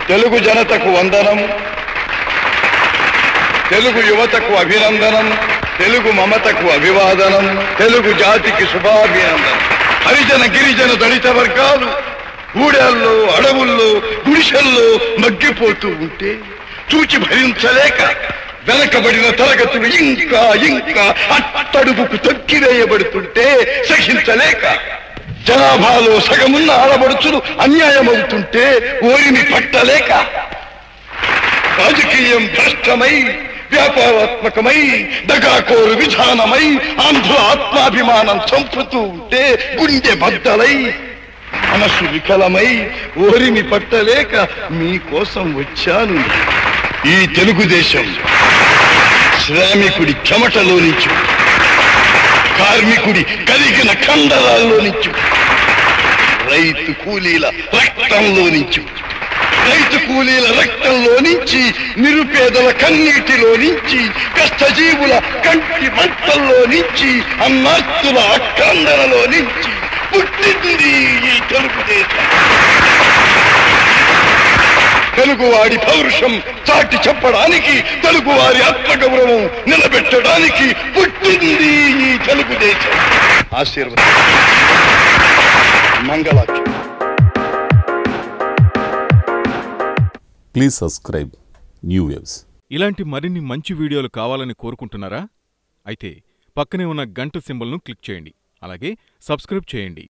తెలుగు జనతకు వందనం తెలుగు యువతకు అభినందనం తెలుగు మమతకు అభివాదనం తెలుగు జాతికి శుభాభినందనం హరిజన గిరిజన దళిత వర్గాలు గూడెల్లో అడవుల్లో గుడిసెల్లో మగ్గిపోతూ ఉంటే చూచి భరించలేక వెనకబడిన తరగతులు ఇంకా ఇంకా అట్టడుగుకు తొక్కివేయబడుతుంటే సహించలేక జనాభాలో సగమున్న ఆడబడుచులు అన్యాయమవుతుంటే ఓరిని పట్టలేక రాజకీయం భ్రష్టమై వ్యాపారాత్మకమై దగాకోరు విధానమై ఆంధ్ర ఆత్మాభిమానం చంపుతూ ఉంటే గుండె బద్దలై మనసు వికలమై ఓరిని పట్టలేక మీకోసం వచ్చాను ఈ తెలుగుదేశం శ్రామికుడి చెమటలో నుంచి కార్మికుడి కలిగిన కండరాల్లో నుంచి రైతు కూలీల రక్తంలో నుంచి రైతు కూలీల రక్తంలో నుంచి నిరుపేదల కన్నీటిలో నుంచి కష్టజీవుల కంటి మంటల్లో నుంచి అన్నాస్తుల అక్కందరలో నుంచి పుట్టింది ఈ తెలుగుదేశం తెలుగువాడి పౌరుషం చాటి చెప్పడానికి తెలుగువారి ఆత్మగౌరవం నిలబెట్టడానికి పుట్టింది ఈ తెలుగుదేశం ఆశీర్వాదం మంగళాక్షి ప్లీజ్ సబ్స్క్రైబ్ న్యూ వేవ్స్ ఇలాంటి మరిన్ని మంచి వీడియోలు కావాలని కోరుకుంటున్నారా అయితే పక్కనే ఉన్న గంట సింబల్ను క్లిక్ చేయండి అలాగే సబ్స్క్రైబ్ చేయండి